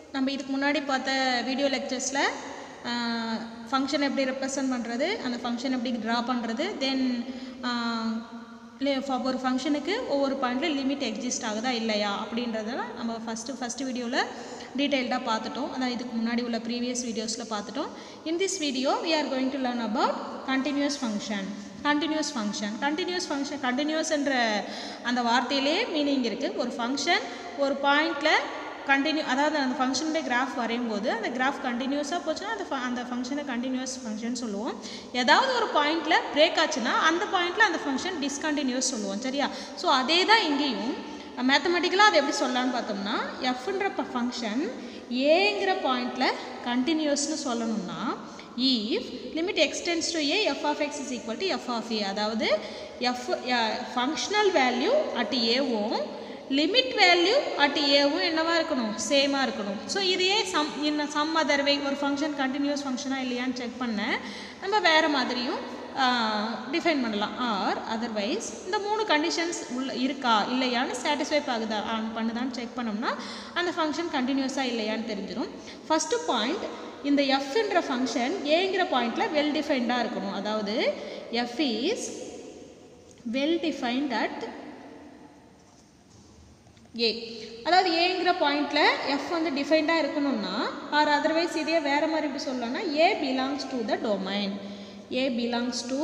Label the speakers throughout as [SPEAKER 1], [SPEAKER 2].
[SPEAKER 1] நம்ம இதுக்கு முன்னாடி பார்த்த வீடியோ லெக்சர்ஸில் ஃபங்க்ஷன் எப்படி ரெப்ரசன்ட் பண்ணுறது அந்த ஃபங்க்ஷன் எப்படி ட்ரா பண்ணுறது தென் ஒரு ஃபங்க்ஷனுக்கு ஒவ்வொரு பாயிண்டில் லிமிட் எக்ஸிஸ்ட் ஆகுதா இல்லையா அப்படின்றதெல்லாம் நம்ம ஃபஸ்ட்டு ஃபஸ்ட்டு வீடியோவில் டீட்டெயில்டாக பார்த்துட்டோம் அதான் இதுக்கு முன்னாடி உள்ள ப்ரீவியஸ் வீடியோஸில் பார்த்துட்டோம் in this video we are going to learn about continuous function continuous function continuous function கண்டினியூஸ்ன்ற அந்த வார்த்தையிலே மீனிங் இருக்குது ஒரு ஃபங்க்ஷன் ஒரு பாயிண்டில் கண்டினியூ அதாவது அந்த ஃபங்க்ஷனுடைய கிராஃப் வரையும் போது அந்த கிராஃப் கண்டினியூஸாக போச்சுன்னா அந்த fu- அந்த ஃபங்க்ஷனை கண்டினியூஸ் ஃபங்க்ஷன் சொல்லுவோம் ஏதாவது ஒரு பாயிண்டில் பிரேக் ஆச்சுன்னா அந்த பாயிண்டில் அந்த ஃபங்க்ஷன் டிஸ்கண்டினியூஸ் சொல்லுவோம் சரியா ஸோ அதே தான் இங்கேயும் மேத்தமெட்டிக்கலாக அதை எப்படி சொல்லலாம்னு பார்த்தோம்னா எஃப்ன்ற ஃபங்க்ஷன் ஏங்கிற பாயிண்டில் கண்டினியூஸ்னு சொல்லணும்னா if limit extends to a f of x is equal to f of a அதாவது f ஃபங்க்ஷனல் வேல்யூ அட் ஏவும் லிமிட் வேல்யூ அட் ஏவும் என்னவா இருக்கணும் சேமாக இருக்கணும் ஸோ இதையே சம் இன்ன சம் அதர் வே ஒரு ஃபங்க்ஷன் கண்டினியூஸ் ஃபங்க்ஷனாக இல்லையான்னு செக் பண்ண நம்ம வேறு மாதிரியும் டிஃபைன் பண்ணலாம் ஆர் அதர்வைஸ் இந்த மூணு கண்டிஷன்ஸ் உள்ள இருக்கா இல்லையான்னு சாட்டிஸ்ஃபை ஆகுதா ஆன் பண்ணுதான்னு செக் பண்ணோம்னா அந்த ஃபங்க்ஷன் கண்டினியூஸாக இல்லையான்னு தெரிஞ்சிடும் ஃபஸ்ட்டு பாயிண்ட் இந்த எஃப்ன்ற ஃபங்க்ஷன் ஏங்கிற பாயிண்டில் வெல் டிஃபைன்டாக இருக்கணும் அதாவது F is well defined at A அதாவது ஏங்கிற பாயிண்டில் எஃப் வந்து டிஃபைன்டாக இருக்கணும்னா ஆர் அதர்வைஸ் இதே வேறு மாதிரி எப்படி சொல்லலாம்னா A belongs to the domain A belongs to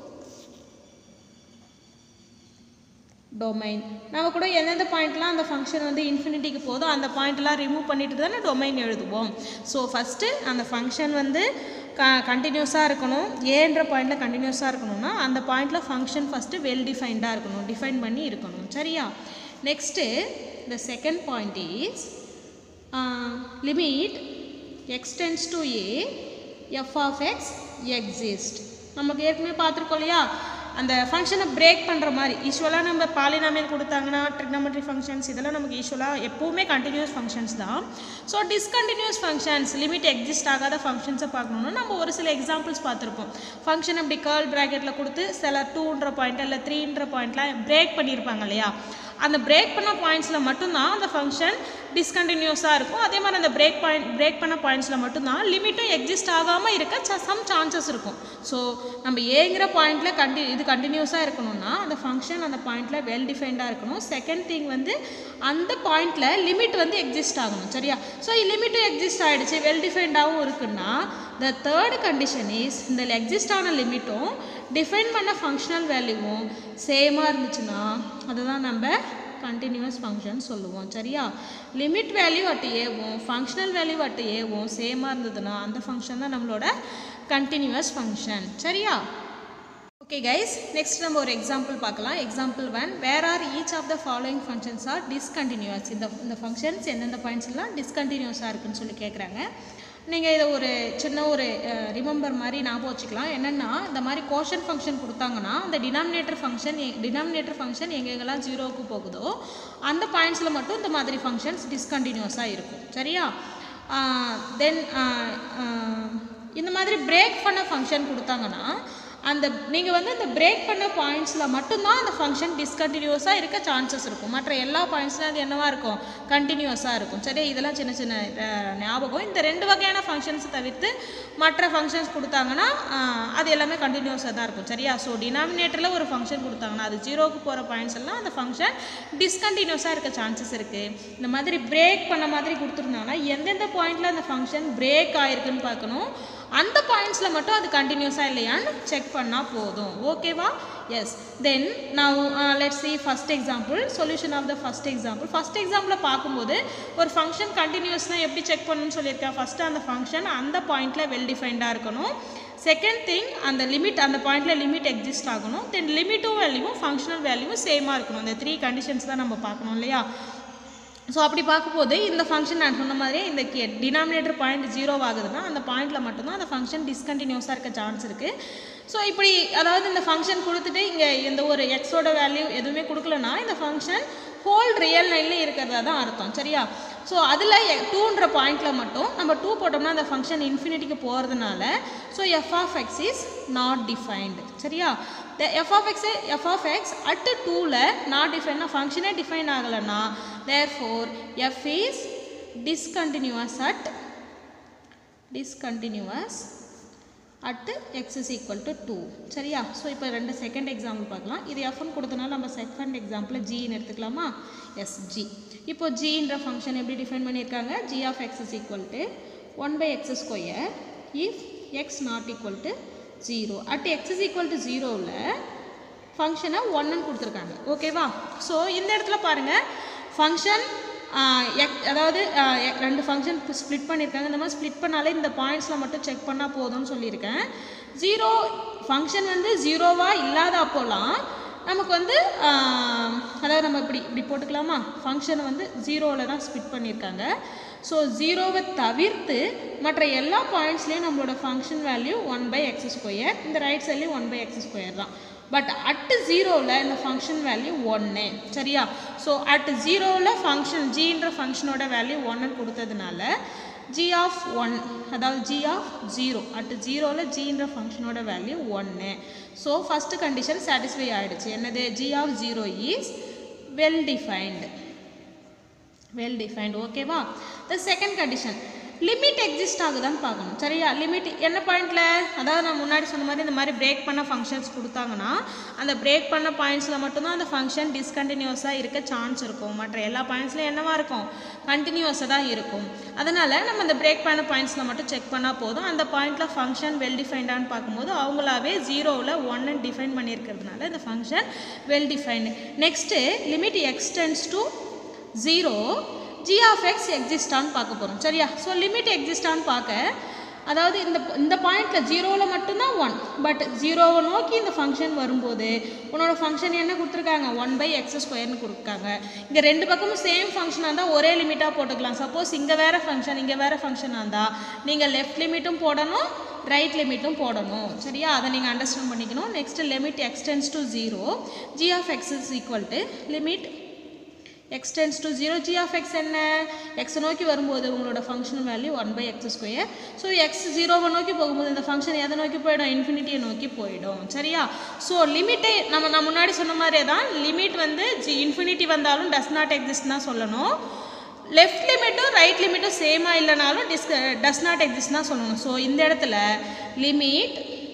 [SPEAKER 1] domain நம்ம கூட எந்தெந்த பாயிண்ட்லாம் அந்த ஃபங்க்ஷன் வந்து இன்ஃபினிட்டிக்கு போதோ அந்த பாயிண்ட்லாம் ரிமூவ் பண்ணிட்டு தானே டொமைன் எழுதுவோம் ஸோ ஃபஸ்ட்டு அந்த ஃபங்க்ஷன் வந்து க கண்டினியூஸாக இருக்கணும் ஏன்ற பாயிண்டில் கண்டினியூஸாக இருக்கணும்னா அந்த பாயிண்டில் ஃபங்க்ஷன் ஃபஸ்ட்டு வெல் டிஃபைன்டாக இருக்கணும் டிஃபைன் பண்ணி இருக்கணும் சரியா next the second point is limit extends to A F of X exist நமக்கு ஏற்கனவே பார்த்துருக்கோம் இல்லையா அந்த ஃபங்க்ஷனை பிரேக் பண்ணுற மாதிரி யூஸ்வலாக நம்ம பாலினாமியல் கொடுத்தாங்கன்னா ட்ரிக்னமெட்ரி ஃபங்க்ஷன்ஸ் இதெல்லாம் நமக்கு யூஸ்வலாக எப்போவுமே கண்டினியூஸ் ஃபங்க்ஷன்ஸ் தான் so discontinuous functions limit exist ஆகாத ஃபங்க்ஷன்ஸை பார்க்கணுன்னா நம்ம ஒரு சில எக்ஸாம்பிள்ஸ் பார்த்துருப்போம் ஃபங்க்ஷன் அப்படி கேர்ள் ப்ராக்கெட்டில் கொடுத்து சில டூன்ற பாயிண்ட் இல்லை த்ரீன்ற பாயிண்ட்லாம் பிரேக் பண்ணியிருப்பாங்க இல்லையா அந்த பிரேக் பண்ண பாயிண்ட்ஸில் மட்டும்தான் அந்த ஃபங்க்ஷன் டிஸ்கண்டினியூஸாக இருக்கும் அதே மாதிரி அந்த பிரேக் பாயிண்ட் பிரேக் பண்ண பாயிண்ட்ஸில் மட்டும்தான் லிமிட்டும் எக்ஸிஸ்ட் ஆகாமல் இருக்க சம் சான்சஸ் இருக்கும் ஸோ நம்ம ஏங்கிற பாயிண்டில் கண்டி இது கண்டினியூஸாக இருக்கணும்னா அந்த ஃபங்க்ஷன் அந்த பாயிண்டில் வெல் டிஃபைன்டாக இருக்கணும் செகண்ட் திங் வந்து அந்த பாயிண்டில் லிமிட் வந்து எக்ஸிஸ்ட் ஆகணும் சரியா ஸோ லிமிட்டும் எக்ஸிஸ்ட் ஆகிடுச்சு வெல் டிஃபைன்டாகவும் இருக்குன்னா த தேர்ட் கண்டிஷன் இஸ் இந்த எக்ஸிஸ்ட் ஆன லிமிட்டும் டிஃபைன் பண்ண ஃபங்க்ஷனல் வேல்யூவும் சேமாக இருந்துச்சுன்னா அதுதான் நம்ம கண்டினியூஸ் ஃபங்க்ஷன் சொல்லுவோம் சரியா லிமிட் வேல்யூ அட் ஏவும் ஃபங்க்ஷனல் வேல்யூ அட் ஏவும் சேமாக இருந்ததுன்னா அந்த ஃபங்க்ஷன் தான் நம்மளோட கண்டினியூஸ் ஃபங்க்ஷன் சரியா ஓகே கைஸ் நெக்ஸ்ட் நம்ம ஒரு எக்ஸாம்பிள் பார்க்கலாம் example one where are each of the following functions are discontinuous இந்த இந்த ஃபங்க்ஷன்ஸ் எந்தெந்த பாயிண்ட்ஸ் எல்லாம் டிஸ்கண்டினியூஸாக இருக்குன்னு சொல்லி கேட்குறாங்க நீங்கள் இதை ஒரு சின்ன ஒரு ரிமெம்பர் மாதிரி ஞாபகம் வச்சுக்கலாம் என்னென்னா இந்த மாதிரி கோஷன் ஃபங்க்ஷன் கொடுத்தாங்கன்னா அந்த டினாமினேட்டர் ஃபங்க்ஷன் டினாமினேட்டர் ஃபங்க்ஷன் எங்கெங்கெல்லாம் ஜீரோவுக்கு போகுதோ அந்த பாயிண்ட்ஸில் மட்டும் இந்த மாதிரி ஃபங்க்ஷன்ஸ் டிஸ்கண்டினியூஸாக இருக்கும் சரியா தென் இந்த மாதிரி பிரேக் பண்ண ஃபங்க்ஷன் கொடுத்தாங்கன்னா அந்த நீங்கள் வந்து அந்த பிரேக் பண்ண பாயிண்ட்ஸில் மட்டும்தான் அந்த ஃபங்க்ஷன் டிஸ்கண்டினியூஸாக இருக்க சான்சஸ் இருக்கும் மற்ற எல்லா பாயிண்ட்ஸ்லையும் அது என்னவா இருக்கும் கண்டினியூஸாக இருக்கும் சரி இதெல்லாம் சின்ன சின்ன அஹ், ஞாபகம் இந்த ரெண்டு வகையான ஃபங்க்ஷன்ஸ் தவிர்த்து மற்ற ஃபங்க்ஷன்ஸ் கொடுத்தாங்கன்னா அஹ், அது எல்லாமே கண்டினியூஸாக தான் இருக்கும் சரியா ஸோ டினாமினேட்டரில் ஒரு ஃபங்க்ஷன் கொடுத்தாங்கன்னா அது ஜீரோவுக்கு போகிற பாயிண்ட்ஸ் எல்லாம் அந்த ஃபங்க்ஷன் டிஸ்கண்டினியூஸாக இருக்க சான்சஸ் இருக்குது இந்த மாதிரி பிரேக் பண்ண மாதிரி கொடுத்துருந்தாங்கன்னா எந்தெந்த பாயிண்டில் அந்த ஃபங்க்ஷன் பிரேக் ஆயிருக்குன்னு பார்க்கணும் அந்த பாயிண்ட்ஸில் மட்டும் அது கண்டினியூஸாக இல்லையான்னு செக் பண்ணால் போதும் ஓகேவா எஸ் தென் நான் let's see first example solution of the first example first எக்ஸாம்பிளில் பார்க்கும்போது ஒரு ஃபங்க்ஷன் கண்டினியூஸ்னால் எப்படி செக் பண்ணணும்னு சொல்லியிருக்கேன் ஃபஸ்ட்டு அந்த ஃபங்க்ஷன் அந்த பாயிண்டில் வெல் டிஃபைன்டாக இருக்கணும் செகண்ட் திங் அந்த லிமிட் அந்த பாயிண்டில் லிமிட் எக்ஸிஸ்ட் ஆகணும் தென் லிமிட்டும் வேல்யூவும் ஃபங்க்ஷனல் வேல்யூவும் சேமாக இருக்கணும் இந்த த்ரீ கண்டிஷன்ஸ் தான் நம்ம பார்க்கணும் இல்லையா ஸோ அப்படி பார்க்கும்போது இந்த ஃபங்க்ஷன் நான் சொன்ன மாதிரி இந்த கே டினாமினேட்டர் பாயிண்ட் ஜீரோ ஆகுதுன்னா அந்த பாயிண்டில் மட்டும்தான் அந்த ஃபங்க்ஷன் டிஸ்கண்டினியூஸாக இருக்க சான்ஸ் இருக்குது ஸோ இப்படி அதாவது இந்த ஃபங்க்ஷன் கொடுத்துட்டு இங்கே எந்த ஒரு எக்ஸோட வேல்யூ எதுவுமே கொடுக்கலனா இந்த ஃபங்க்ஷன் ஹோல் ரியல் லைனில் இருக்கிறதா தான் அர்த்தம் சரியா ஸோ அதில் டூன்ற பாயிண்டில் மட்டும் நம்ம டூ போட்டோம்னா அந்த ஃபங்க்ஷன் இன்ஃபினிட்டிக்கு போகிறதுனால so F of X is not defined சரியா the F of X F of X at டூவில் நாட் டிஃபைன்னா ஃபங்க்ஷனே டிஃபைன் ஆகலைன்னா therefore F is discontinuous at discontinuous at x is equal to 2 சரியா ஸோ இப்போ ரெண்டு செகண்ட் எக்ஸாம்பிள் பார்க்கலாம் இது எஃப்னு கொடுத்தனால நம்ம செகண்ட் எக்ஸாம்பிள் ஜின்னு எடுத்துக்கலாமா எஸ் ஜி இப்போ ஜின்ற ஃபங்க்ஷன் எப்படி டிஃபைன் பண்ணியிருக்காங்க G of X is equal to one by X square if X not equal to zero at X is equal to ஜீரோவில் ஃபங்க்ஷனை ஒன்றுன்னு கொடுத்துருக்காங்க ஓகேவா ஸோ இந்த இடத்துல பாருங்கள் ஃபங்க்ஷன் அதாவது ஆஹ் எ- ரெண்டு ஃபங்க்ஷன் ஸ்ப்ளிட் பண்ணியிருக்காங்க இந்த மாதிரி ஸ்ப்ளிட் பண்ணாலே இந்த பாயிண்ட்ஸில் மட்டும் செக் பண்ணால் போதும்னு சொல்லியிருக்கேன் ஜீரோ ஃபங்க்ஷன் வந்து ஜீரோவாக இல்லாத அப்போலாம் நமக்கு வந்து ஆஹ், அதாவது நம்ம இப்படி இப்படி போட்டுக்கலாமா ஃபங்க்ஷனை வந்து ஜீரோவில் தான் ஸ்ப்ளிட் பண்ணியிருக்காங்க ஸோ ஜீரோவை தவிர்த்து மற்ற எல்லா பாயிண்ட்ஸ்லேயும் நம்மளோட function value one by X square இந்த ரைட் சைட்லேயும் ஒன் பை எக்ஸ் ஸ்கொயர் தான் பட் அட் ஜீரோவில் இந்த ஃபங்க்ஷன் வேல்யூ ஒன்று சரியா ஸோ அட் ஜீரோவில் ஃபங்க்ஷன் ஜின்ற ஃபங்க்ஷனோட வேல்யூ ஒன்றுன்னு கொடுத்ததுனால ஜி ஆஃப் ஒன் அதாவது ஜி ஆஃப் ஜீரோ அட் ஜீரோவில் ஜின்ற ஃபங்க்ஷனோட வேல்யூ ஒன்று ஸோ ஃபஸ்ட்டு கண்டிஷன் சாட்டிஸ்ஃபை ஆயிடுச்சு என்னது G of zero is well defined well defined ஓகேவா the second condition limit exist ஆகுதான்னு பார்க்கணும் சரியா லிமிட் என்ன பாயிண்ட்ல அதாவது நான் முன்னாடி சொன்ன மாதிரி இந்த மாதிரி பிரேக் பண்ண ஃபங்க்ஷன்ஸ் கொடுத்தாங்கன்னா அந்த பிரேக் பண்ண பாயிண்ட்ஸில் மட்டும்தான் அந்த ஃபங்க்ஷன் டிஸ்கண்டினியூஸாக இருக்க சான்ஸ் இருக்கும் மற்ற எல்லா பாயிண்ட்ஸ்லையும் என்னவா இருக்கும் கண்டினியூஸாக தான் இருக்கும் அதனால் நம்ம அந்த பிரேக் பண்ண பாயிண்ட்ஸில் மட்டும் செக் பண்ணால் போதும் அந்த பாயிண்டில் ஃபங்க்ஷன் வெல் டிஃபைன்டான்னு பார்க்கும்போது அவங்களாவே ஜீரோவில் ஒன்னு டிஃபைன் பண்ணியிருக்கிறதுனால இந்த function well defined next limit extends to zero G of X எக்ஸிஸ்டான்னு பார்க்க போகிறோம் சரியா ஸோ லிமிட் எக்ஸிஸ்டான்னு பார்க்க அதாவது இந்த இந்த பாயிண்டில் ஜீரோவில் மட்டும்தான் ஒன் பட் ஜீரோவை நோக்கி இந்த ஃபங்க்ஷன் வரும்போது உன்னோட ஃபங்க்ஷன் என்ன கொடுத்துருக்காங்க ஒன் பை எக்ஸ் ஸ்கொயர்னு கொடுத்துருக்காங்க இங்கே ரெண்டு பக்கமும் சேம் ஃபங்க்ஷனாக இருந்தால் ஒரே லிமிட்டாக போட்டுக்கலாம் சப்போஸ் இங்கே வேறு ஃபங்க்ஷன் இங்கே வேறு ஃபங்க்ஷனாக இருந்தால் நீங்கள் லெஃப்ட் லிமிட்டும் போடணும் ரைட் லிமிட்டும் போடணும் சரியா அதை நீங்கள் அண்டர்ஸ்டாண்ட் பண்ணிக்கணும் next limit extends to zero G of X is equal to limit X tends to zero G of X என்ன எக்ஸ் நோக்கி வரும்போது உங்களோட function value one by X square so X ஜீரோவை நோக்கி போகும்போது இந்த ஃபங்க்ஷன் எதை நோக்கி போயிடும் இன்ஃபினிட்டியை நோக்கி போயிடும் சரியா ஸோ லிமிட்டே நம்ம நான் முன்னாடி சொன்ன மாதிரியே தான் லிமிட் வந்து ஜி இன்ஃபினிட்டி வந்தாலும் டஸ் நாட் எக்ஸிஸ்ட் தான் சொல்லணும் லெஃப்ட் லிமிட்டும் ரைட் லிமிட்டும் சேமாக இல்லைனாலும் டிஸ் டஸ் நாட் எக்ஸிஸ்ட் தான் சொல்லணும் ஸோ இந்த இடத்துல limit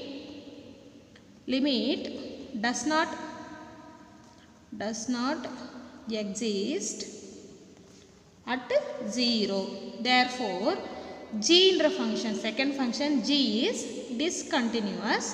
[SPEAKER 1] limit does not does not exist at 0 therefore g என்ற function second function g is discontinuous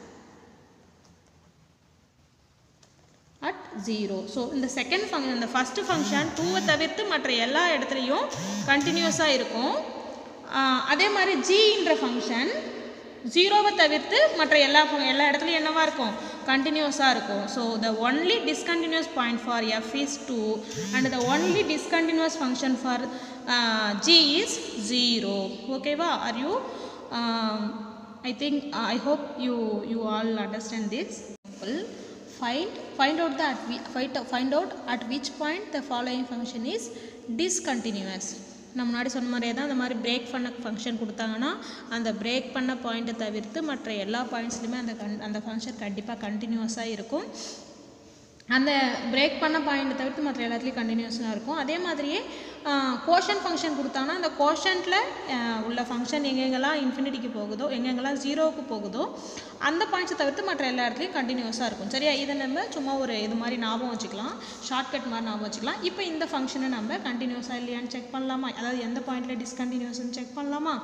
[SPEAKER 1] at 0 so இந்த second function இந்த first function 2 தவிர்த்து மற்ற எல்லா இடத்துலையும் கண்டினியூஸாக இருக்கும் ஆஹ் அதே மாதிரி g என்ற function ஜீரோவை தவிர்த்து மற்ற எல்லா ஃப- எல்லா இடத்துலையும் என்னவா இருக்கும் கண்டினியூஸாக இருக்கும் so the only discontinuous point for F is two and the only discontinuous function for G is zero ஓகேவா are you I think I hope you you all understand this find find out the at whi- find, find out at which point the following function is discontinuous நம்ம முன்னாடி சொன்ன மாதிரியே தான் அந்த மாதிரி break பண்ண function கொடுத்தாங்கன்னா அந்த பிரேக் பண்ண பாயிண்ட்டை தவிர்த்து மற்ற எல்லா பாயிண்ட்ஸ்லையுமே அந்த கன் அந்த ஃபங்க்ஷன் கண்டிப்பாக கண்டினியூஸாக இருக்கும் அந்த பிரேக் பண்ண பாயிண்ட் தவிர்த்து மற்ற எல்லாத்துலேயும் கண்டினியூஸாக இருக்கும் அதே மாதிரியே கோஷன் ஃபங்க்ஷன் கொடுத்தாங்கன்னா அந்த கோஷன்ட்டில் உள்ள ஃபங்க்ஷன் எங்கெங்கெல்லாம் இன்ஃபினிட்டிக்கு போகுதோ எங்கெங்கெல்லாம் ஜீரோவுக்கு போகுதோ அந்த பாயிண்ட்ஸை தவிர்த்து மற்ற எல்லா இடத்துலையும் கண்டினியூஸாக இருக்கும் சரியா இதை நம்ம சும்மா ஒரு இது மாதிரி ஞாபகம் வச்சுக்கலாம் ஷார்ட்கட் மாதிரி ஞாபகம் வச்சுக்கலாம் இப்போ இந்த ஃபங்க்ஷனை நம்ம கண்டினியூஸாக இல்லையான்னு செக் பண்ணலாமா அதாவது எந்த பாயிண்டில் டிஸ்கண்டினியூஸ்னு செக் பண்ணலாமா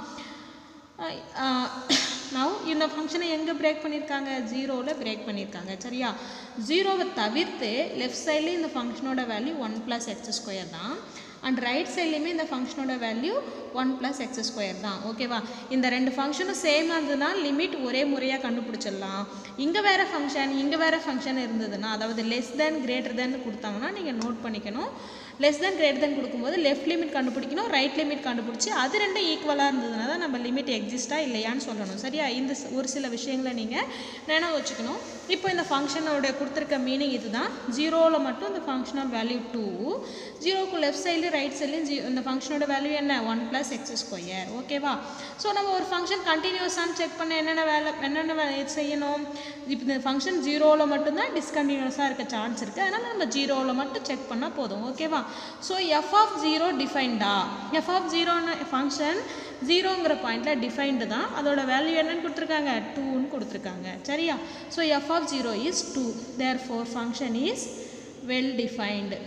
[SPEAKER 1] நவ் இந்த ஃபங்க்ஷனை எங்கே பிரேக் பண்ணியிருக்காங்க ஜீரோவில் பிரேக் பண்ணியிருக்காங்க சரியா ஜீரோவை தவிர்த்து லெஃப்ட் சைட்லேயும் இந்த ஃபங்க்ஷனோட value one plus X square தான் அண்ட் ரைட் சைட்லேயுமே இந்த ஃபங்க்ஷனோட value one plus X square தான் ஓகேவா இந்த ரெண்டு ஃபங்க்ஷனும் சேமாக இருந்ததுன்னா லிமிட் ஒரே முறையாக கண்டுபிடிச்சிடலாம் இங்கே வேறு ஃபங்க்ஷன் இங்கே வேறு ஃபங்க்ஷன் இருந்ததுன்னா அதாவது லெஸ் தேன் கிரேட்டர் தேன் கொடுத்தாங்கன்னா நீங்கள் நோட் பண்ணிக்கணும் லெஸ் தேன் கிரேட்டர் தேன் கொடுக்கும்போது லெஃப்ட் லிமிட் கண்டுபிடிக்கணும் ரைட் லிமிட் கண்டுபிடிச்சி அது ரெண்டும் ஈக்குவலாக இருந்ததுனா தான் நம்ம லிமிட் எக்ஸிஸ்டா இல்லையான்னு சொல்லணும் சரியா இந்த ஸ்- ஒரு சில விஷயங்களை நீங்கள் நினைவு வச்சுக்கணும் இப்போ இந்த ஃபங்க்ஷனோட கொடுத்துருக்க மீனிங் இதுதான் ஜீரோவில் மட்டும் இந்த ஃபங்க்ஷனோட வேல்யூ டூ ஜீரோக்கு லெஃப்ட் சைட்லையும் ரைட் சைட்லையும் ஜீ இந்த ஃபங்க்ஷனோட வேல்யூ என்ன ஒன் ப்ளஸ் எக்ஸ் ஸ்கொயர் ஓகேவா ஸோ நம்ம ஒரு ஃபங்க்ஷன் கண்டினியூஸான்னு செக் பண்ண என்னென்ன வேலை என்னென்ன வேலை செய்யணும் இப்போ இந்த ஃபங்க்ஷன் ஜீரோவில் மட்டும்தான் டிஸ்கண்டினியூஸாக இருக்க சான்ஸ் இருக்குது அதனால் நம்ம ஜீரோவில் மட்டும் செக் பண்ணால் போதும் ஓகேவா ஸோ எஃப் ஆஃப் ஜீரோ டிஃபைன்டா எஃப் ஆஃப் ஜீரோன்னு ஃபங்க்ஷன் ஜீரோங்கிற பாயிண்டில் டிஃபைன்டு தான் அதோட வேல்யூ என்னன்னு கொடுத்துருக்காங்க டூன்னு கொடுத்துருக்காங்க சரியா so F of zero is two therefore function is well defined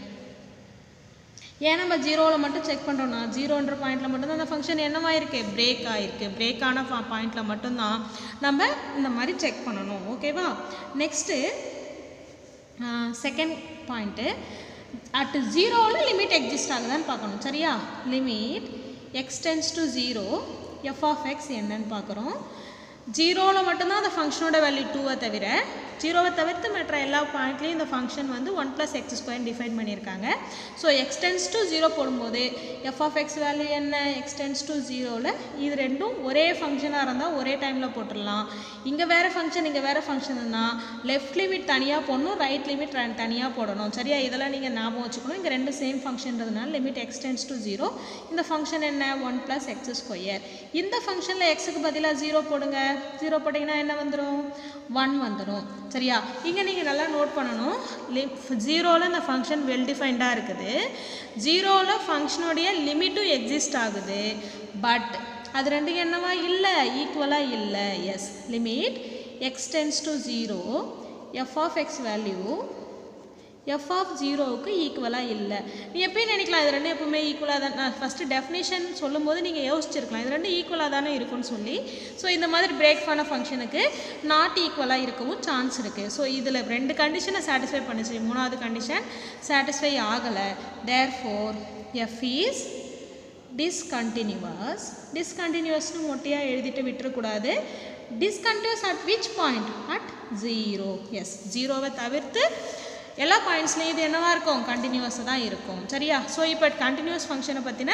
[SPEAKER 1] ஏன் நம்ம ஜீரோவில் மட்டும் செக் பண்ணுறோம்னா ஜீரோன்ற பாயிண்டில் மட்டும்தான் அந்த ஃபங்க்ஷன் என்னவா இருக்கு பிரேக் ஆகிருக்கு பிரேக் ஆன பாயிண்டில் மட்டும்தான் நம்ம இந்த மாதிரி செக் பண்ணணும் ஓகேவா நெக்ஸ்ட்டு செகண்ட் பாயிண்ட்டு அட் ஜீரோவில் லிமிட் எக்ஸிஸ்ட் ஆகுதான்னு பார்க்கணும் சரியா limit extends to zero F of X என்னன்னு பார்க்குறோம் ஜீரோவில் மட்டும்தான் அந்த ஃபங்க்ஷனோட வேல்யூ டூவை தவிர ஜீரோவை தவிர்த்து மற்ற எல்லா பாயிண்ட்லேயும் இந்த ஃபங்க்ஷன் வந்து one plus X square define பண்ணியிருக்காங்க ஸோ எக்ஸ்டென்ஸ் டு ஜீரோ போடும்போது எஃப் ஆஃப் எக்ஸ் வேல்யூ என்ன எக்ஸ்டென்ஸ் டு ஜீரோவில் இது ரெண்டும் ஒரே ஃபங்க்ஷனாக இருந்தால் ஒரே டைமில் போட்டுடலாம் இங்கே வேறு ஃபங்க்ஷன் இங்கே வேறு ஃபங்க்ஷன்னா லெஃப்ட் லிமிட் தனியாக போடணும் ரைட் லிமிட் தனியாக போடணும் சரியா இதெல்லாம் நீங்கள் ஞாபகம் வச்சுக்கணும் இங்கே ரெண்டு சேம் ஃபங்க்ஷன்றதுனால லிமிட் எக்ஸ்டென்ஸ் டு ஜீரோ இந்த ஃபங்க்ஷன் என்ன ஒன் ப்ளஸ் எக்ஸ் ஸ்கொயர் இந்த ஃபங்க்ஷனில் எக்ஸுக்கு பதிலாக ஜீரோ போடுங்க ஜீரோ போட்டிங்கன்னா என்ன வந்துடும் ஒன் வந்துடும் சரியா இங்கே நீங்கள் நல்லா நோட் பண்ணணும் லி ஜீரோவில் இந்த ஃபங்க்ஷன் வெல் டிஃபைன்டாக இருக்குது ஜீரோவில் ஃபங்க்ஷனுடைய லிமிட்டும் எக்ஸிஸ்ட் ஆகுது பட் அது ரெண்டு என்னவா இல்லை ஈக்குவலாக இல்லை as limit extends to zero F of X value f of ஜீரோவுக்கு ஈக்குவலாக இல்லை நீ எப்பயும் நினைக்கலாம் இது ரெண்டும் எப்பவுமே ஈக்குவலாக தான் நான் ஃபஸ்ட்டு டெஃபினேஷன் சொல்லும்போது நீங்கள் யோசிச்சிருக்கலாம் இது ரெண்டும் ஈக்குவலாக தானே இருக்கும்னு சொல்லி ஸோ இந்த மாதிரி பிரேக் பண்ண ஃபங்க்ஷனுக்கு நாட் ஈக்குவலாக இருக்கவும் சான்ஸ் இருக்குது ஸோ இதில் ரெண்டு கண்டிஷனை சாட்டிஸ்ஃபை பண்ணுச்சு மூணாவது கண்டிஷன் சாட்டிஸ்ஃபை ஆகலை therefore F is discontinuous டிஸ்கண்டினியூவஸ்னு மொட்டையாக எழுதிட்டு விட்டுறக்கூடாது discontinuous at which point at zero yes ஜீரோவை தவிர்த்து எல்லா பாயிண்ட்ஸ்லேயும் இது என்னவாக இருக்கும் கண்டினியூஸாக தான் இருக்கும் சரியா ஸோ இப்போ கண்டினியூஸ் ஃபங்க்ஷனை பற்றின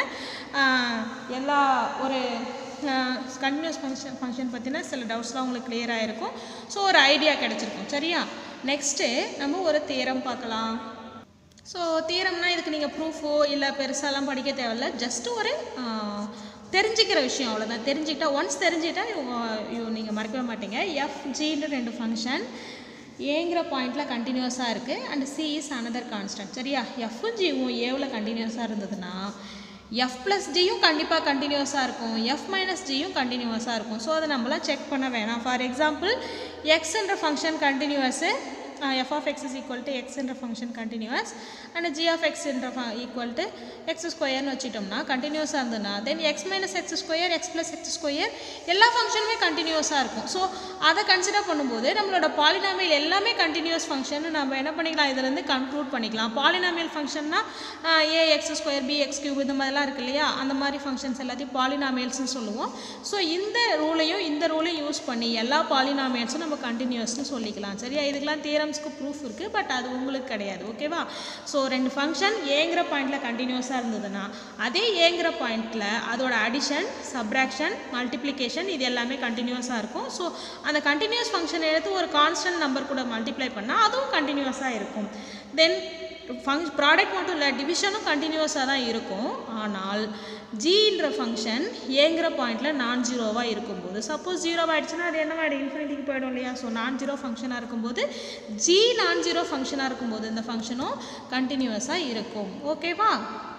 [SPEAKER 1] எல்லா ஒரு கண்டினியூஸ் ஃபங்க்ஷன் ஃபங்க்ஷன் பற்றின சில டவுட்ஸ்லாம் உங்களுக்கு clear ஆகிருக்கும் ஸோ ஒரு ஐடியா கிடச்சிருக்கும் சரியா நெக்ஸ்ட்டு நம்ம ஒரு தேரம் பார்க்கலாம் ஸோ தீரம்னா இதுக்கு நீங்கள் ப்ரூஃபோ இல்லை பெருசாலாம் படிக்க தேவையில்ல ஜஸ்ட் ஒரு ஆ, தெரிஞ்சுக்கிற விஷயம் அவ்வளோதான் தெரிஞ்சுக்கிட்டா ஒன்ஸ் தெரிஞ்சுக்கிட்டா நீங்கள் மறக்கவே மாட்டீங்க எஃப்ஜின்னு ரெண்டு ஃபங்க்ஷன் ஏங்கிற பாயிண்டில் கண்டினியூஸாக இருக்குது and c is another constant சரியா எஃப்பும் ஜியும் ஏவில் கண்டினியூஸாக இருந்ததுன்னா எஃப் ப்ளஸ் ஜியும் கண்டிப்பாக கண்டினியூஸாக இருக்கும் எஃப் மைனஸ் ஜியும் கண்டினியூஸாக இருக்கும் ஸோ அதை நம்மளாம் செக் பண்ண வேணாம் ஃபார் எக்ஸாம்பிள் எக்ஸ்ன்ற function continuous f of X is equal to எக்ஸ்ன்ற function continuous and g of எக்ஸ்ன்ற ஈக்குவல் டு எக்ஸ் ஸ்கொயர்னு வச்சுட்டோம்னா கண்டினியூஸாக இருந்ததுன்னா then x minus x square x plus X square எல்லா ஃபங்க்ஷனுமே கண்டினியூஸாக இருக்கும் ஸோ அதை கன்சிடர் பண்ணும்போது நம்மளோட பாலினாமியல் எல்லாமே கண்டினியூஸ் ஃபங்க்ஷன் நம்ம என்ன பண்ணிக்கலாம் இதுலேருந்து கன்க்ளூட் பண்ணிக்கலாம் பாலினாமியல் ஃபங்க்ஷன்னா a x square b x cube இந்த மாதிரிலாம் இருக்கு இல்லையா அந்த மாதிரி ஃபங்க்ஷன்ஸ் எல்லாத்தையும் பாலினாமியல்ஸ்னு சொல்லுவோம் ஸோ இந்த ரூலையும் இந்த ரூலையும் யூஸ் பண்ணி எல்லா பாலினாமியல்ஸும் நம்ம கண்டினியூஸ்னு சொல்லிக்கலாம் சரியா இதுக்கெல்லாம் தியரம்ஸ்க்கு ப்ரூஃப் இருக்குது பட் அது உங்களுக்கு கிடையாது ஓகேவா ஸோ ரெண்டு ஃபங்க்ஷன் ஏங்கிற பாயிண்டில் கண்டினியூஸாக இருந்ததுன்னா அதே ஏங்கிற பாயிண்டில் அதோட அடிஷன் சப்ராக்ஷன் மல்டிப்ளிகேஷன் இது எல்லாமே கண்டினியூஸாக இருக்கும் ஸோ அந்த கண்டினியூஸ் ஃபங்க்ஷன் எடுத்து ஒரு கான்ஸ்டன்ட் நம்பர் கூட மல்டிப்ளை பண்ணால் அதுவும் கண்டினியூஸாக இருக்கும் தென் ஃபங்க் ப்ராடக்ட் மட்டும் இல்லை டிவிஷனும் கண்டினியூஸாக தான் இருக்கும் ஆனால் ஜின்ற ஃபங்க்ஷன் ஏங்கிற பாயிண்டில் நான் ஜீரோவாக இருக்கும்போது சப்போஸ் ஜீரோ ஆயிடுச்சுன்னா அது என்னவாயிடும் இன்ஃபினிட்டிக்கு போயிடும் இல்லையா ஸோ நான் ஜீரோ ஃபங்க்ஷனாக இருக்கும்போது ஜி நான் ஜீரோ ஃபங்க்ஷனாக இருக்கும்போது இந்த ஃபங்க்ஷனும் கண்டினியூஸாக இருக்கும் ஓகேவா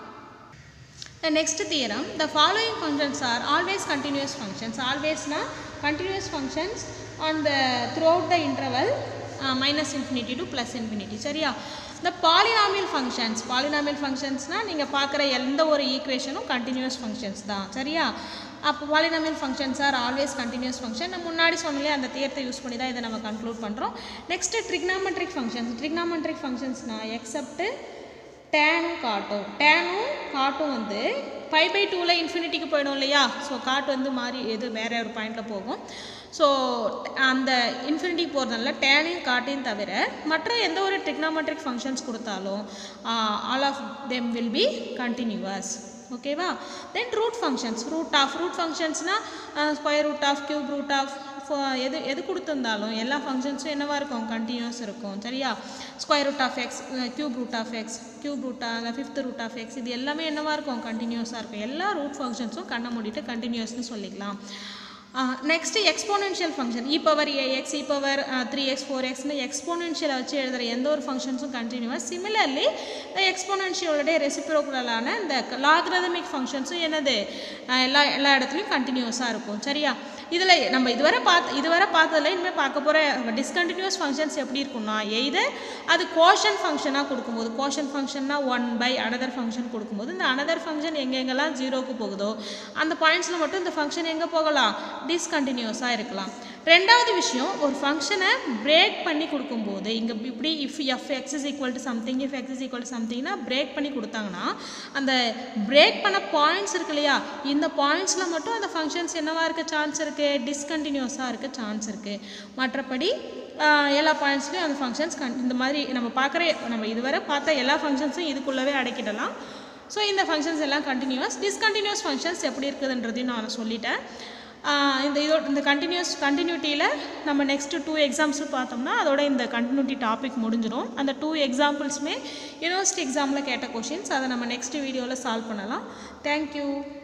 [SPEAKER 1] The next theorem, the following functions are always continuous functions. Always na continuous functions on the throughout the interval uh, minus infinity to plus infinity. சரியா the polynomial functions polynomial functionsனா நீங்கள் பார்க்குற எந்த ஒரு ஈக்குவேஷனும் continuous functions தான் சரியா அப்போ polynomial functions are always continuous function நம்ம முன்னாடி சொன்னாலே அந்த தேர்த்தை யூஸ் பண்ணி தான் இதை நம்ம கன்க்ளூட் பண்ணுறோம் நெக்ஸ்ட்டு trigonometric functions trigonometric functionsனா except டேனும் காட்டும் டேனும் காட்டும் வந்து ஃபைவ் பை டூவில் இன்ஃபினிட்டிக்கு போயிடும் இல்லையா ஸோ காட் வந்து மாறி எது வேற ஒரு பாயிண்டில் போகும் ஸோ அந்த இன்ஃபினிட்டிக்கு போகிறதுனால டேனையும் காட்டையும் தவிர மற்ற எந்த ஒரு trigonometric ஃபங்க்ஷன்ஸ் கொடுத்தாலும் all of them will be continuous ஓகேவா then root functions root of root ஃபங்க்ஷன்ஸ்னால் square root of cube root of எது எது கொடுத்துருந்தாலும் எல்லா ஃபங்க்ஷன்ஸும் என்னவா இருக்கும் கண்டினியூஸ் இருக்கும் சரியா square root of x cube root of x cube ரூட்டா இல்லை ஃபிஃப்த் ரூட் ஆஃப் எக்ஸ் இது எல்லாமே என்னவா இருக்கும் கண்டினியூஸாக இருக்கும் எல்லா ரூட் ஃபங்க்ஷன்ஸும் கண்ணை மூடிட்டு கண்டினியூஸ்னு சொல்லிக்கலாம் next exponential function e power a x e power three x four எக்ஸ்னு எக்ஸ்போனென்ஷியலை வச்சு எழுதுகிற எந்த ஒரு ஃபங்க்ஷன்ஸும் கண்டினியூஸ் சிமிலர்லி எக்ஸ்போனென்ஷியலோடைய ரெசிப்ரோக்கலான இந்த லாக்ரதமிக் ஃபங்க்ஷன்ஸும் என்னது அஹ் எல்லா எல்லா இடத்துலையும் கண்டினியூஸாக இருக்கும் சரியா இதில் நம்ம இதுவரை பார்த்து இதுவரை பார்த்ததில்ல இனிமேல் பார்க்க போகிற டிஸ்கண்டினியூஸ் ஃபங்க்ஷன்ஸ் எப்படி இருக்கும்னா எய்தர் அது கோஷன் ஃபங்க்ஷனாக கொடுக்கும்போது கோஷன் ஃபங்க்ஷன்னா ஒன் பை அனதர் ஃபங்க்ஷன் கொடுக்கும்போது இந்த அனதர் ஃபங்க்ஷன் எங்கெங்கெல்லாம் ஜீரோக்கு போகுதோ அந்த பாயிண்ட்ஸில் மட்டும் இந்த ஃபங்க்ஷன் எங்கே போகலாம் டிஸ்கண்டினியூஸாக இருக்கலாம் ரெண்டாவது விஷயம் ஒரு ஃபங்க்ஷனை பிரேக் பண்ணி கொடுக்கும்போது இங்கே இப்படி if f x is equal to something if x is equal to சம்திங்னா பிரேக் பண்ணி கொடுத்தாங்கன்னா அந்த பிரேக் பண்ண பாயிண்ட்ஸ் இருக்கு இல்லையா இந்த பாயிண்ட்ஸில் மட்டும் அந்த ஃபங்க்ஷன்ஸ் என்னவா இருக்க சான்ஸ் இருக்குது டிஸ்கண்டினியூஸாக இருக்க சான்ஸ் இருக்குது மற்றபடி ஆஹ், எல்லா பாயிண்ட்ஸ்லையும் அந்த ஃபங்க்ஷன்ஸ் கன் இந்த மாதிரி நம்ம பார்க்குற நம்ம இதுவரை பார்த்த எல்லா ஃபங்க்ஷன்ஸும் இதுக்குள்ளவே அடக்கிடலாம் ஸோ இந்த ஃபங்க்ஷன்ஸ் எல்லாம் கண்டினியூஸ் டிஸ்கண்டினியூஸ் ஃபங்க்ஷன்ஸ் எப்படி இருக்குதுன்றதையும் நான் சொல்லிட்டேன் ஆஹ் இந்த இதோட இந்த கண்டினியூஸ் கண்டினியூட்டியில் நம்ம நெக்ஸ்ட்டு டூ எக்ஸாம்ஸும் பார்த்தோம்னா அதோட இந்த கண்டினியூட்டி டாபிக் முடிஞ்சிடும் அந்த டூ எக்ஸாம்பிள்ஸுமே யூனிவர்சிட்டி எக்ஸாமில் கேட்ட கொஷின்ஸ் அதை நம்ம நெக்ஸ்ட் வீடியோவில் சால்வ் பண்ணலாம் தேங்க்யூ